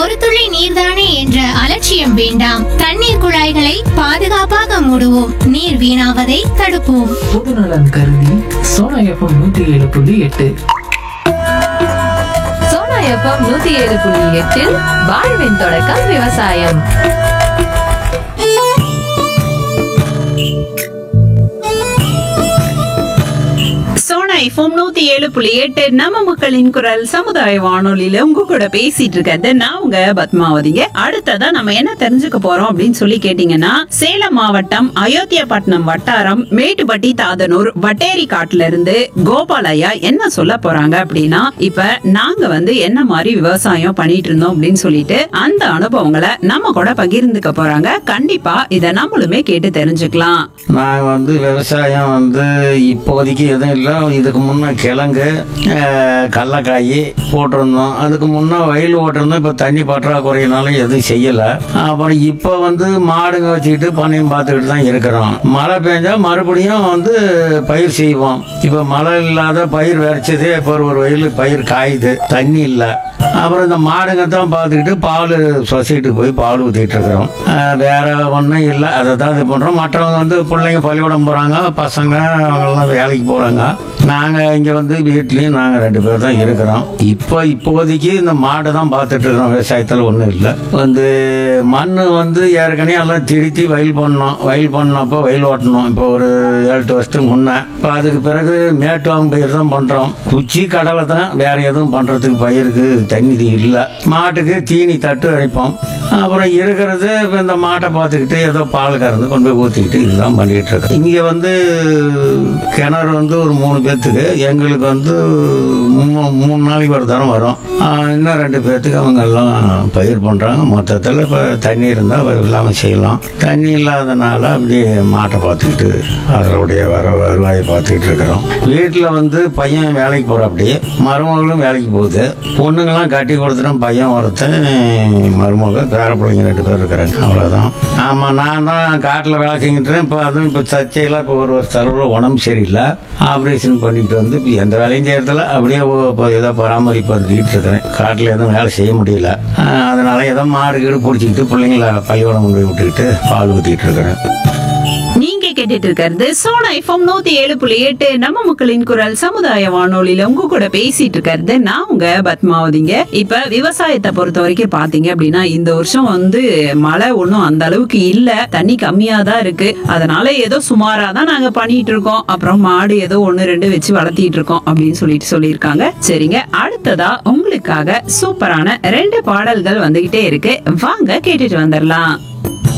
ஒரு துளி நீர்தானே என்ற அலட்சியம் வேண்டாம் தண்ணீர் குழாய்களை பாதுகாப்பாக மூடுவோம் நீர் வீணாவதை தடுப்போம் பொதுநலன் கருதி சோனா எஃப்எம் நூத்தி ஏழு புள்ளி எட்டு சோனா எஃப்எம் நூத்தி ஏழு புள்ளி எட்டில் வாழ்வின் தொடக்கம் விவசாயம் சோனா எஃப்எம் நூத்தி ஏழு புள்ளி எட்டு நம்ம மக்களின் குரல் சமுதாய வானொலியில உங்க கூட பேசிட்டு இருக்கிறது நான் உங்க பத்மாவதிங்க அடுத்ததா நம்ம என்ன தெரிஞ்சுக்க போறோம் அப்படின்னு சொல்லி கேட்டீங்கன்னா சேலம் மாவட்டம் அயோத்தியாபட்டினம் வட்டாரம் மேட்டுப்பட்டி தாதனூர் வட்டேரி காட்டுல இருந்து கோபாலையா என்ன சொல்ல போறாங்க அப்படின்னா இப்ப நாங்க வந்து என்ன மாதிரி விவசாயம் பண்ணிட்டு இருந்தோம் அப்படின்னு சொல்லிட்டு அந்த அனுபவங்களை நம்ம கூட பகிர்ந்துக்க போறாங்க கண்டிப்பா இத நம்மளுமே கேட்டு தெரிஞ்சுக்கலாம் நான் வந்து விவசாயம் வந்து இப்போதைக்கு எதுவும் இல்லை இதுக்கு முன்னே கிழங்கு அஹ், கடலக்காய் போட்டிருந்தோம் அதுக்கு முன்னே வயல் ஓட்டிருந்தோம் இப்போ தண்ணி பற்றாக்குறையினால எதுவும் செய்யலை அப்புறம் இப்போ வந்து மாடுங்க வச்சுக்கிட்டு பண்ணையும் பார்த்துக்கிட்டு தான் இருக்கிறோம் மழை பெஞ்சா மறுபடியும் வந்து பயிர் செய்வோம் இப்போ மழை இல்லாத பயிர் விரைச்சதே இப்போ ஒரு ஒரு வயல் பயிர் காயுது தண்ணி இல்லை அப்புறம் இந்த மாடுங்க தான் பார்த்துக்கிட்டு பால் சொசைட்டிக்கு போய் பால் ஊற்றிட்டு இருக்கிறோம் அஹ் வேற ஒன்றும் இல்லை அதை தான் இது பண்ணுறோம் மற்றவங்க வந்து பிள்ளைங்க பள்ளிக்கூடம் போகிறாங்க பசங்க அவங்கெல்லாம் வேலைக்கு போகிறாங்க நாங்கள் இங்கே வந்து வீட்லேயும் நாங்கள் ரெண்டு பேர் தான் இருக்கிறோம் இப்போ இப்போதைக்கு இந்த மாடு தான் பார்த்துட்டு இருக்கிறோம் விவசாயத்தில் ஒன்றும் இல்லை வந்து மண் வந்து ஏற்கனவே எல்லாம் திருத்தி வயல் பண்ணோம் வயல் பண்ணப்போ வயல் ஓட்டணும் இப்போ ஒரு ஏழு எட்டு வருஷத்துக்கு முன்னே இப்போ அதுக்கு பிறகு மேட்டுவாங்க பயிர் தான் பண்ணுறோம் குச்சி கடலை தான் வேற எதுவும் பண்ணுறதுக்கு பயிருக்கு தண்ணி இல்லை மாட்டுக்கு தீனி தட்டு அரைப்போம் அப்புறம் இருக்கிறது இப்போ இந்த மாட்டை பார்த்துக்கிட்டு ஏதோ பால் கறந்து கொண்டு போய் ஊற்றிக்கிட்டு இதுதான் பண்ணிக்கிட்டு இருக்கோம் இங்கே வந்து கிணறு வந்து ஒரு மூணு பேர்த்துக்கு எங்களுக்கு வந்து மூணு மூணு நாளைக்கு ஒரு தரம் வரும் ஆஹ் இன்னும் ரெண்டு பேர்த்துக்கு அவங்க எல்லாம் பயிர் பண்ணுறாங்க மொத்தத்தில் இப்போ தண்ணி இருந்தால் இல்லாமல் செய்யலாம் தண்ணி இல்லாதனால அப்படியே மாட்டை பார்த்துக்கிட்டு அதனுடைய வர வருவாயை பார்த்துக்கிட்டு இருக்கிறோம் வீட்டில் வந்து பையன் வேலைக்கு போகிற அப்படியே மருமகளும் வேலைக்கு போகுது பொண்ணுங்கெல்லாம் கட்டி கொடுத்துட்டோம் பையன் ஒருத்தன் மருமக பேர பிள்ளைங்க ரெண்டு பேர் இருக்கிறாங்க அவ்வளோதான் ஆமாம் நான் தான் காட்டில் வேலை செஞ்சுட்டு இப்போ அதுவும் இப்போ சர்ச்சையில் இப்போ ஒரு ஒரு செலவில் உடம்பு சரியில்லை ஆப்ரேஷன் பண்ணிட்டு வந்து இப்போ எந்த வேலையும் செய்யறதில்ல அப்படியே ஓ- இப்போ ஏதோ பராமரிப்பு பண்ணிட்டு இருக்கிறேன் காட்டில் எதுவும் வேலை செய்ய முடியல ஆஹ் அதனால ஏதோ மாடு கீடு பிடிச்சிக்கிட்டு பிள்ளைங்கள பள்ளிக்கூடம் கொண்டு போய் விட்டுக்கிட்டு பால் ஊற்றிட்டு இருக்கிறேன் நீங்க கேட்டுட்டு இருக்கிறது சோனா எஃப்எம் நூத்தி ஏழு புள்ளி எட்டு நம்ம மக்களின் குரல் சமுதாய வானொலியில உங்க கூட பேசிட்டு இருக்கிறது நான் உங்க பத்மாவதிங்க இப்ப விவசாயத்தை பொறுத்த வரைக்கும் பாத்தீங்க அப்படின்னா இந்த வருஷம் வந்து மழை ஒண்ணும் அந்த அளவுக்கு இல்ல தண்ணி கம்மியா தான் இருக்கு அதனால ஏதோ சுமாரா தான் நாங்க பண்ணிட்டு இருக்கோம் அப்புறம் மாடு ஏதோ ஒண்ணு ரெண்டு வச்சு வளர்த்திட்டு இருக்கோம் அப்படின்னு சொல்லிட்டு சொல்லியிருக்காங்க சரிங்க அடுத்ததா உங்களுக்காக சூப்பரான ரெண்டு பாடல்கள் வந்துகிட்டே இருக்கு வாங்க கேட்டுட்டு வந்துடலாம்